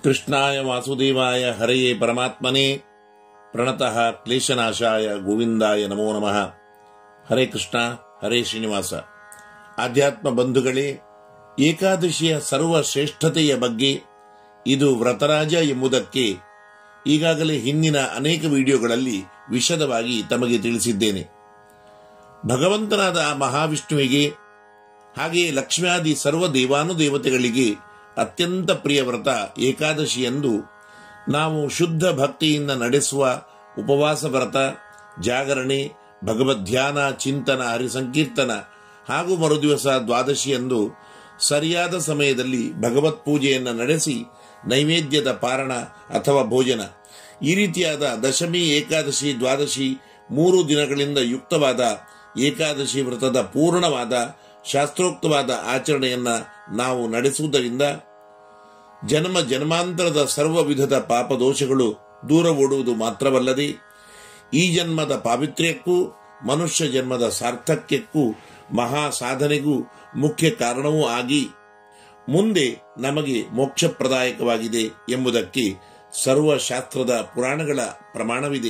ಕೃಷ್ಣಾಯ ವಾಸುದೇವಾಯ ಹರೆಯೇ ಪರಮಾತ್ಮನೇ ಪ್ರಣತಃ ಕ್ಲೇಶನಾಶಾಯ ಗೋವಿಂದಾಯ ನಮೋ ನಮಃ ಹರೇ ಕೃಷ್ಣ ಹರೇ ಶ್ರೀನಿವಾಸ ಆಧ್ಯಾತ್ಮ ಬಂಧುಗಳೇ ಏಕಾದಶಿಯ ಸರ್ವ ಶ್ರೇಷ್ಠತೆಯ ಬಗ್ಗೆ ಇದು ವ್ರತರಾಜ ಎಂಬುದಕ್ಕೆ ಈಗಾಗಲೇ ಹಿಂದಿನ ಅನೇಕ ವಿಡಿಯೋಗಳಲ್ಲಿ ವಿಶದವಾಗಿ ತಮಗೆ ತಿಳಿಸಿದ್ದೇನೆ ಭಗವಂತನಾದ ಆ ಮಹಾವಿಷ್ಣುವಿಗೆ ಹಾಗೆಯೇ ಲಕ್ಷ್ಮ್ಯಾದಿ ಸರ್ವ ದೇವಾನುದೇವತೆಗಳಿಗೆ ಅತ್ಯಂತ ಪ್ರಿಯ ವ್ರತ ಏಕಾದಶಿ ಎಂದು ನಾವು ಶುದ್ಧ ಭಕ್ತಿಯಿಂದ ನಡೆಸುವ ಉಪವಾಸ ವ್ರತ ಜಾಗರಣೆ ಭಗವದ್ಧ್ಯಾನ ಚಿಂತನ ಹರಿಸಂಕೀರ್ತನ ಹಾಗೂ ಮರುದಿವಸ ದ್ವಾದಶಿ ಎಂದು ಸರಿಯಾದ ಸಮಯದಲ್ಲಿ ಭಗವತ್ ಪೂಜೆಯನ್ನು ನಡೆಸಿ ನೈವೇದ್ಯದ ಪಾರಣ ಅಥವಾ ಭೋಜನ ಈ ರೀತಿಯಾದ ದಶಮಿ ಏಕಾದಶಿ ದ್ವಾದಶಿ ಮೂರು ದಿನಗಳಿಂದ ಯುಕ್ತವಾದ ಏಕಾದಶಿ ವ್ರತದ ಪೂರ್ಣವಾದ ಶಾಸ್ತ್ರೋಕ್ತವಾದ ಆಚರಣೆಯನ್ನ ನಾವು ನಡೆಸುವುದರಿಂದ ಜನ್ಮ ಜನ್ಮಾಂತರದ ಸರ್ವ ವಿಧದ ಪಾಪದೋಷಗಳು ದೂರ ಓಡುವುದು ಮಾತ್ರವಲ್ಲದೆ ಈ ಜನ್ಮದ ಪಾವಿತ್ರ್ಯಕ್ಕೂ ಮನುಷ್ಯ ಜನ್ಮದ ಸಾರ್ಥಕ್ಯಕ್ಕೂ ಮಹಾ ಸಾಧನೆಗೂ ಮುಖ್ಯ ಕಾರಣವೂ ಆಗಿ ಮುಂದೆ ನಮಗೆ ಮೋಕ್ಷಪ್ರದಾಯಕವಾಗಿದೆ ಎಂಬುದಕ್ಕೆ ಸರ್ವಶಾಸ್ತ್ರದ ಪುರಾಣಗಳ ಪ್ರಮಾಣವಿದೆ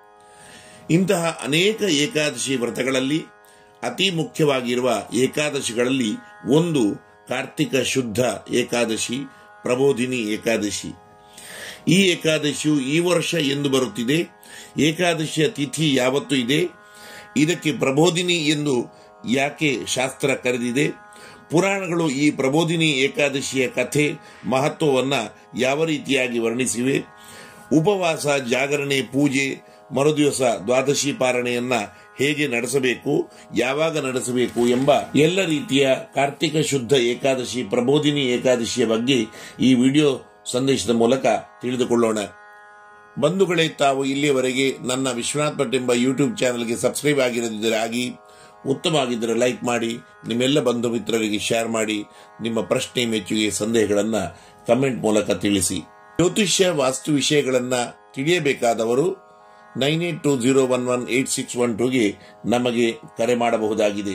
ಇಂತಹ ಅನೇಕ ಏಕಾದಶಿ ವ್ರತಗಳಲ್ಲಿ ಅತಿ ಮುಖ್ಯವಾಗಿರುವ ಏಕಾದಶಿಗಳಲ್ಲಿ ಒಂದು ಕಾರ್ತಿಕ ಶುದ್ಧ ಏಕಾದಶಿ ಪ್ರಬೋಧಿನಿ ಏಕಾದಶಿ ಈ ಏಕಾದಶಿಯು ಈ ವರ್ಷ ಎಂದು ಬರುತ್ತಿದೆ ಏಕಾದಶಿಯ ತಿಥಿ ಯಾವತ್ತು ಇದೆ ಇದಕ್ಕೆ ಪ್ರಬೋಧಿನಿ ಎಂದು ಯಾಕೆ ಶಾಸ್ತ್ರ ಕರೆದಿದೆ ಪುರಾಣಗಳು ಈ ಪ್ರಬೋಧಿನಿ ಏಕಾದಶಿಯ ಕಥೆ ಮಹತ್ವವನ್ನ ಯಾವ ರೀತಿಯಾಗಿ ವರ್ಣಿಸಿವೆ ಉಪವಾಸ ಜಾಗರಣೆ ಪೂಜೆ ಮರುದಿವಸ ದ್ವಾದಶಿ ಪಾರಣೆಯನ್ನ ಹೇಗೆ ನಡೆಸಬೇಕು ಯಾವಾಗ ನಡೆಸಬೇಕು ಎಂಬ ಎಲ್ಲ ರೀತಿಯ ಕಾರ್ತಿಕ ಶುದ್ಧ ಏಕಾದಶಿ ಪ್ರಬೋಧಿನಿ ಏಕಾದಶಿಯ ಬಗ್ಗೆ ಈ ವಿಡಿಯೋ ಸಂದೇಶದ ಮೂಲಕ ತಿಳಿದುಕೊಳ್ಳೋಣ ಬಂಧುಗಳೇ ತಾವು ಇಲ್ಲಿಯವರೆಗೆ ನನ್ನ ವಿಶ್ವನಾಥ್ ಭಟ್ ಎಂಬ ಯೂಟ್ಯೂಬ್ ಚಾನೆಲ್ಗೆ ಸಬ್ಸ್ಕ್ರೈಬ್ ಆಗಿರದಿದ್ದರೆ ಆಗಿ ಉತ್ತಮವಾಗಿದ್ದರೆ ಲೈಕ್ ಮಾಡಿ ನಿಮ್ಮೆಲ್ಲ ಬಂಧು ಮಿತ್ರರಿಗೆ ಶೇರ್ ಮಾಡಿ ನಿಮ್ಮ ಪ್ರಶ್ನೆ ಮೆಚ್ಚುಗೆ ಸಂದೇಹಗಳನ್ನು ಕಮೆಂಟ್ ಮೂಲಕ ತಿಳಿಸಿ ಜ್ಯೋತಿಷ್ಯ ವಾಸ್ತು ವಿಷಯಗಳನ್ನ ತಿಳಿಯಬೇಕಾದವರು nine eight two zero one one eight six one ಟೂಗೆ ನಮಗೆ ಕರೆ ಮಾಡಬಹುದಾಗಿದೆ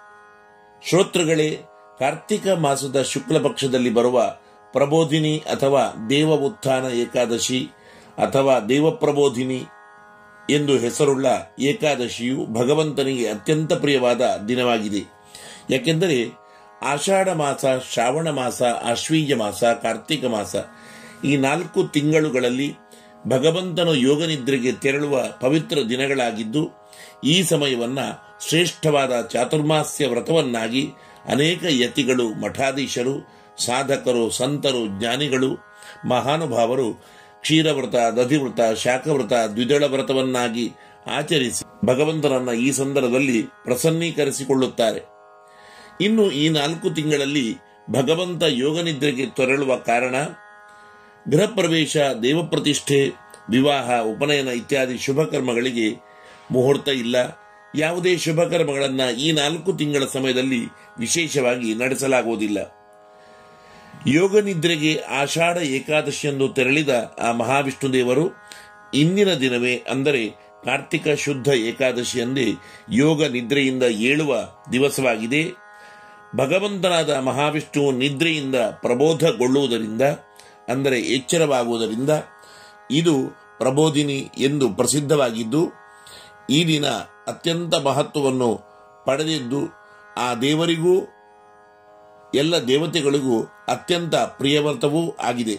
ಶ್ರೋತೃಗಳೇ ಕಾರ್ತಿಕ ಮಾಸದ ಶುಕ್ಲ ಪಕ್ಷದಲ್ಲಿ ಬರುವ ಪ್ರಬೋಧಿನಿ ಅಥವಾ ದೇವ ಉತ್ಥಾನ ಏಕಾದಶಿ ಅಥವಾ ದೇವಪ್ರಬೋಧಿನಿ ಎಂದು ಹೆಸರುಳ್ಳ ಏಕಾದಶಿಯು ಭಗವಂತನಿಗೆ ಅತ್ಯಂತ ಪ್ರಿಯವಾದ ದಿನವಾಗಿದೆ ಯಾಕೆಂದರೆ ಆಷಾಢ ಮಾಸ ಶ್ರಾವಣ ಮಾಸ ಆಶ್ವೀಜ ಮಾಸ ಕಾರ್ತಿಕ ಮಾಸ ಈ ನಾಲ್ಕು ತಿಂಗಳುಗಳಲ್ಲಿ ಭಗವಂತನು ಯೋಗನಿದ್ರೆಗೆ ತೆರಳುವ ಪವಿತ್ರ ದಿನಗಳಾಗಿದ್ದು ಈ ಸಮಯವನ್ನ ಶ್ರೇಷ್ಠವಾದ ಚಾತುರ್ಮಾಸ್ಯ ವ್ರತವನ್ನಾಗಿ ಅನೇಕ ಯತಿಗಳು ಮಠಾಧೀಶರು ಸಾಧಕರು ಸಂತರು ಜ್ಞಾನಿಗಳು ಮಹಾನುಭಾವರು ಕ್ಷೀರವ್ರತ ದಧಿವ್ರತ ಶಾಖವ್ರತ ದ್ವಿದಳ ವ್ರತವನ್ನಾಗಿ ಆಚರಿಸಿ ಭಗವಂತನನ್ನ ಈ ಸಂದರ್ಭದಲ್ಲಿ ಪ್ರಸನ್ನೀಕರಿಸಿಕೊಳ್ಳುತ್ತಾರೆ ಇನ್ನು ಈ ನಾಲ್ಕು ತಿಂಗಳಲ್ಲಿ ಭಗವಂತ ಯೋಗನಿದ್ರೆಗೆ ತೊರಳುವ ಕಾರಣ ಗೃಹ ಪ್ರವೇಶ ದೇವಪ್ರತಿಷ್ಠೆ ವಿವಾಹ ಉಪನಯನ ಇತ್ಯಾದಿ ಶುಭ ಕರ್ಮಗಳಿಗೆ ಮುಹೂರ್ತ ಇಲ್ಲ ಯಾವುದೇ ಶುಭ ಕರ್ಮಗಳನ್ನ ಈ ನಾಲ್ಕು ತಿಂಗಳ ಸಮಯದಲ್ಲಿ ವಿಶೇಷವಾಗಿ ನಡೆಸಲಾಗುವುದಿಲ್ಲ ಯೋಗ ನಿದ್ರೆಗೆ ಆಷಾಢ ಏಕಾದಶಿಯಂದು ತೆರಳಿದ ಆ ಮಹಾವಿಷ್ಣು ದೇವರು ಇಂದಿನ ದಿನವೇ ಅಂದರೆ ಕಾರ್ತಿಕ ಶುದ್ಧ ಏಕಾದಶಿಯಂದೇ ಯೋಗ ನಿದ್ರೆಯಿಂದ ಏಳುವ ದಿವಸವಾಗಿದೆ ಭಗವಂತನಾದ ಮಹಾವಿಷ್ಣು ನಿದ್ರೆಯಿಂದ ಪ್ರಬೋಧಗೊಳ್ಳುವುದರಿಂದ ಅಂದರೆ ಎಚ್ಚರವಾಗುವುದರಿಂದ ಇದು ಪ್ರಬೋಧಿನಿ ಎಂದು ಪ್ರಸಿದ್ಧವಾಗಿದ್ದು ಈ ದಿನ ಅತ್ಯಂತ ಮಹತ್ವವನ್ನು ಪಡೆದಿದ್ದು ಆ ದೇವರಿಗೂ ಎಲ್ಲ ದೇವತೆಗಳಿಗೂ ಅತ್ಯಂತ ಪ್ರಿಯವರ್ತವೂ ಆಗಿದೆ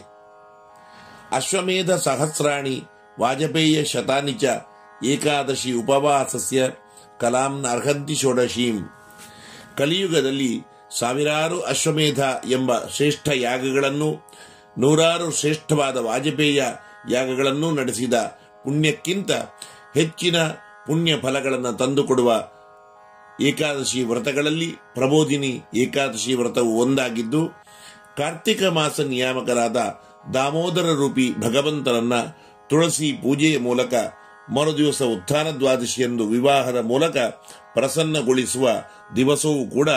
ಅಶ್ವಮೇಧ ಸಹಸ್ರಾಣಿ ವಾಜಪೇಯ ಶತಾನಿಚ ಏಕಾದಶಿ ಉಪವಾಸಸ್ಯ ಕಲಾಂ ಅರ್ಹಂತಿ ಷೋಡಶೀಂ ಕಲಿಯುಗದಲ್ಲಿ ಸಾವಿರಾರು ಅಶ್ವಮೇಧ ಎಂಬ ಶ್ರೇಷ್ಠ ಯಾಗಗಳನ್ನು ನೂರಾರು ಶ್ರೇಷ್ಠವಾದ ವಾಜಪೇಯ ಯಾಗಗಳನ್ನು ನಡೆಸಿದ ಪುಣ್ಯಕ್ಕಿಂತ ಹೆಚ್ಚಿನ ಪುಣ್ಯ ಫಲಗಳನ್ನು ತಂದುಕೊಡುವ ಏಕಾದಶಿ ವ್ರತಗಳಲ್ಲಿ ಪ್ರಬೋಧಿನಿ ಏಕಾದಶಿ ವ್ರತವು ಒಂದಾಗಿದ್ದು ಕಾರ್ತಿಕ ಮಾಸ ನಿಯಾಮಕರಾದ ದಾಮೋದರ ರೂಪಿ ಭಗವಂತನನ್ನ ತುಳಸಿ ಪೂಜೆಯ ಮೂಲಕ ಮರುದಿವಸ ಉತ್ಥಾನ ದ್ವಾದಶಿಯಂದು ವಿವಾಹದ ಮೂಲಕ ಪ್ರಸನ್ನಗೊಳಿಸುವ ದಿವಸವೂ ಕೂಡ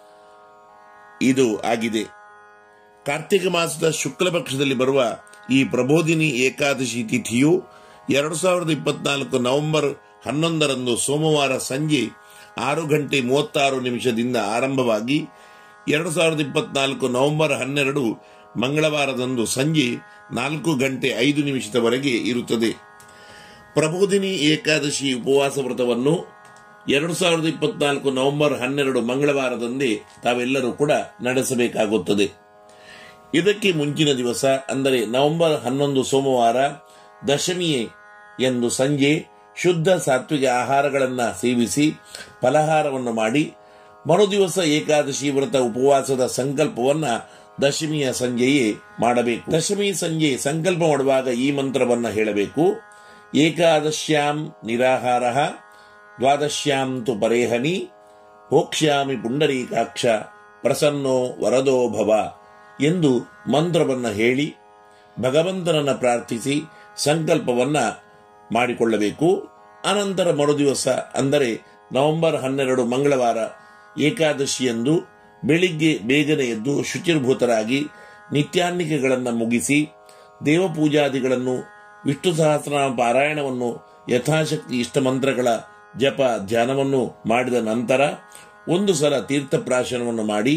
ಇದು ಆಗಿದೆ ಕಾರ್ತಿಕ ಮಾಸದ ಶುಕ್ಲ ಪಕ್ಷದಲ್ಲಿ ಬರುವ ಈ ಪ್ರಬೋಧಿನಿ ಏಕಾದಶಿ ತಿಥಿಯು ಎರಡು ಸಾವಿರದ ಇಪ್ಪತ್ನಾಲ್ಕು ನವೆಂಬರ್ ಹನ್ನೊಂದರಂದು ಸೋಮವಾರ ಸಂಜೆ ಆರು ಗಂಟೆ ಮೂವತ್ತಾರು ನಿಮಿಷದಿಂದ ಆರಂಭವಾಗಿ ಎರಡು ಸಾವಿರದ ಇಪ್ಪತ್ನಾಲ್ಕು ನವೆಂಬರ್ ಹನ್ನೆರಡು ಮಂಗಳವಾರದಂದು ಸಂಜೆ ನಾಲ್ಕು ಗಂಟೆ ಐದು ನಿಮಿಷದವರೆಗೆ ಇರುತ್ತದೆ ಪ್ರಬೋಧಿನಿ ಏಕಾದಶಿ ಉಪವಾಸ ವ್ರತವನ್ನು ಎರಡು ಸಾವಿರದ ಇಪ್ಪತ್ನಾಲ್ಕು ನವೆಂಬರ್ ಹನ್ನೆರಡು ಮಂಗಳವಾರದಂದೇ ತಾವೆಲ್ಲರೂ ಕೂಡ ನಡೆಸಬೇಕಾಗುತ್ತದೆ ಇದಕ್ಕೆ ಮುಂಚಿನ ದಿವಸ ಅಂದರೆ ನವೆಂಬರ್ ಹನ್ನೊಂದು ಸೋಮವಾರ ದಶಮಿಯೇ ಎಂದು ಸಂಜೆ ಶುದ್ಧ ಸಾತ್ವಿಕ ಆಹಾರಗಳನ್ನು ಸೇವಿಸಿ ಫಲಹಾರವನ್ನು ಮಾಡಿ ಮರುದಿವಸ ಏಕಾದಶಿ ವ್ರತ ಉಪವಾಸದ ಸಂಕಲ್ಪವನ್ನ ದಶಮಿಯ ಸಂಜೆಯೇ ಮಾಡಬೇಕು ದಶಮಿ ಸಂಜೆ ಸಂಕಲ್ಪ ಮಾಡುವಾಗ ಈ ಮಂತ್ರವನ್ನ ಹೇಳಬೇಕು ಏಕಾದಶ್ಯಾಂ ನಿರಾಹಾರ ದ್ವಾದಶ್ಯಾಂ ತು ಪರೇಹನಿ ಭೋಕ್ಷ್ಯಾಮಿ ಪುಂಡರೀಕಾಕ್ಷ ಪ್ರಸನ್ನೋ ವರದೋ ಭವ ಎಂದು ಮಂತ್ರವನ್ನ ಹೇಳಿ ಭಗವಂತನನ್ನ ಪ್ರಾರ್ಥಿಸಿ ಸಂಕಲ್ಪವನ್ನ ಮಾಡಿಕೊಳ್ಳಬೇಕು ಅನಂತರ ಮರುದಿವಸ ಅಂದರೆ ನವೆಂಬರ್ ಹನ್ನೆರಡು ಮಂಗಳವಾರ ಏಕಾದಶಿಯಂದು ಬೆಳಿಗ್ಗೆ ಬೇಗನೆ ಎದ್ದು ಶುಚಿರ್ಭೂತರಾಗಿ ನಿತ್ಯಾನ್ನಿಕೆಗಳನ್ನು ಮುಗಿಸಿ ದೇವಪೂಜಾದಿಗಳನ್ನು ವಿಷ್ಣು ಸಹಸ್ರನಾಮ ಪಾರಾಯಣವನ್ನು ಯಥಾಶಕ್ತಿ ಇಷ್ಟಮಂತ್ರಗಳ ಜಪ ಧ್ಯಾನವನ್ನು ಮಾಡಿದ ನಂತರ ಒಂದು ಸಲ ತೀರ್ಥಪ್ರಾಶನವನ್ನು ಮಾಡಿ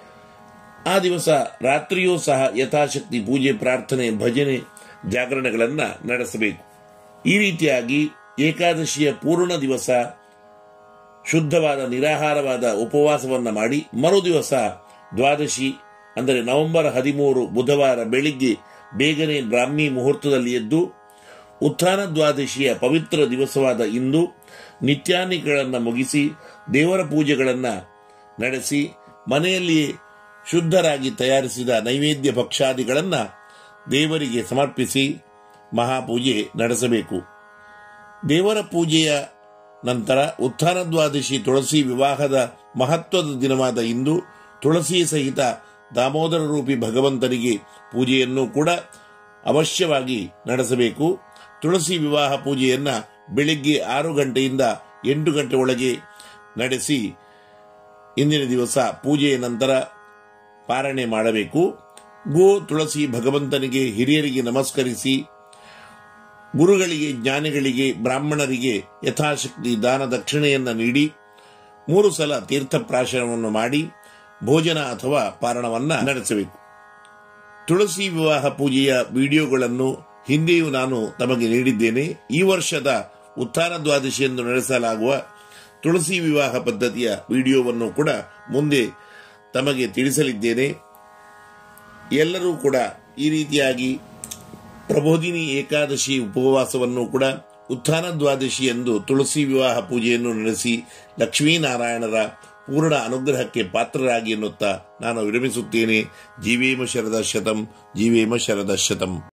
ಆ ದಿವಸ ರಾತ್ರಿಯೂ ಸಹ ಯಥಾಶಕ್ತಿ ಪೂಜೆ ಪ್ರಾರ್ಥನೆ ಭಜನೆ ಜಾಗರಣೆಗಳನ್ನು ನಡೆಸಬೇಕು ಈ ರೀತಿಯಾಗಿ ಏಕಾದಶಿಯ ಪೂರ್ಣ ದಿವಸ ಶುದ್ಧವಾದ ನಿರಾಹಾರವಾದ ಉಪವಾಸವನ್ನ ಮಾಡಿ ಮರು ದಿವಸ ದ್ವಾದಶಿ ಅಂದರೆ ನವೆಂಬರ್ ಹದಿಮೂರು ಬುಧವಾರ ಬೆಳಿಗ್ಗೆ ಬೇಗನೆ ಬ್ರಾಹ್ಮಿ ಮುಹೂರ್ತದಲ್ಲಿ ಎದ್ದು ಉತ್ಥಾನ ದ್ವಾದಶಿಯ ಪವಿತ್ರ ದಿವಸವಾದ ಇಂದು ನಿತ್ಯಾನಿಗಳನ್ನು ಮುಗಿಸಿ ದೇವರ ಪೂಜೆಗಳನ್ನು ನಡೆಸಿ ಮನೆಯಲ್ಲಿಯೇ ಶುದ್ಧರಾಗಿ ತಯಾರಿಸಿದ ನೈವೇದ್ಯ ಭಕ್ಷಾದಿಗಳನ್ನು ದೇವರಿಗೆ ಸಮರ್ಪಿಸಿ ಮಹಾಪೂಜೆ ನಡೆಸಬೇಕು ದೇವರ ಪೂಜೆಯ ನಂತರ ಉತ್ಥಾನ ದ್ವಾದಶಿ ತುಳಸಿ ವಿವಾಹದ ಮಹತ್ವದ ದಿನವಾದ ಇಂದು ತುಳಸಿ ಸಹಿತ ದಾಮೋದರ ರೂಪಿ ಭಗವಂತನಿಗೆ ಪೂಜೆಯನ್ನು ಕೂಡ ಅವಶ್ಯವಾಗಿ ನಡೆಸಬೇಕು ತುಳಸಿ ವಿವಾಹ ಪೂಜೆಯನ್ನ ಬೆಳಿಗ್ಗೆ ಆರು ಗಂಟೆಯಿಂದ ಎಂಟು ಗಂಟೆ ಒಳಗೆ ನಡೆಸಿ ಇಂದಿನ ದಿವಸ ಪೂಜೆಯ ನಂತರ ಪಾರಣೆ ಮಾಡಬೇಕು ಗೋ ತುಳಸಿ ಭಗವಂತನಿಗೆ ಹಿರಿಯರಿಗೆ ನಮಸ್ಕರಿಸಿ ಗುರುಗಳಿಗೆ ಜ್ಞಾನಿಗಳಿಗೆ ಬ್ರಾಹ್ಮಣರಿಗೆ ಯಥಾಶಕ್ತಿ ದಾನ ದಕ್ಷಿಣೆಯನ್ನ ನೀಡಿ ಮೂರು ಸಲ ತೀರ್ಥಪ್ರಾಶನವನ್ನು ಮಾಡಿ ಭೋಜನ ಅಥವಾ ಪಾರಣವನ್ನ ನಡೆಸಬೇಕು ತುಳಸಿ ವಿವಾಹ ಪೂಜೆಯ ವಿಡಿಯೋಗಳನ್ನು ಹಿಂದೆಯೂ ನಾನು ತಮಗೆ ನೀಡಿದ್ದೇನೆ ಈ ವರ್ಷದ ಉತ್ಥಾನ ದ್ವಾದಶಿಯಂದು ನಡೆಸಲಾಗುವ ತುಳಸಿ ವಿವಾಹ ಪದ್ಧತಿಯ ವಿಡಿಯೋವನ್ನು ಕೂಡ ಮುಂದೆ ತಮಗೆ ತಿಳಿಸಲಿದ್ದೇನೆ ಎಲ್ಲರೂ ಕೂಡ ಈ ರೀತಿಯಾಗಿ ಪ್ರಬೋಧಿನಿ ಏಕಾದಶಿ ಉಪವಾಸವನ್ನು ಕೂಡ ಉತ್ಥಾನ ದ್ವಾದಶಿ ಎಂದು ತುಳಸಿ ವಿವಾಹ ಪೂಜೆಯನ್ನು ನಡೆಸಿ ಲಕ್ಷ್ಮೀನಾರಾಯಣರ ಪೂರ್ಣ ಅನುಗ್ರಹಕ್ಕೆ ಪಾತ್ರರಾಗಿ ಎನ್ನುತ್ತಾ ನಾನು ವಿರಮಿಸುತ್ತೇನೆ ಜೀವೇಮ ಶರದ ಶತಂ ಜೀವೇಮ ಶರದ ಶತಂ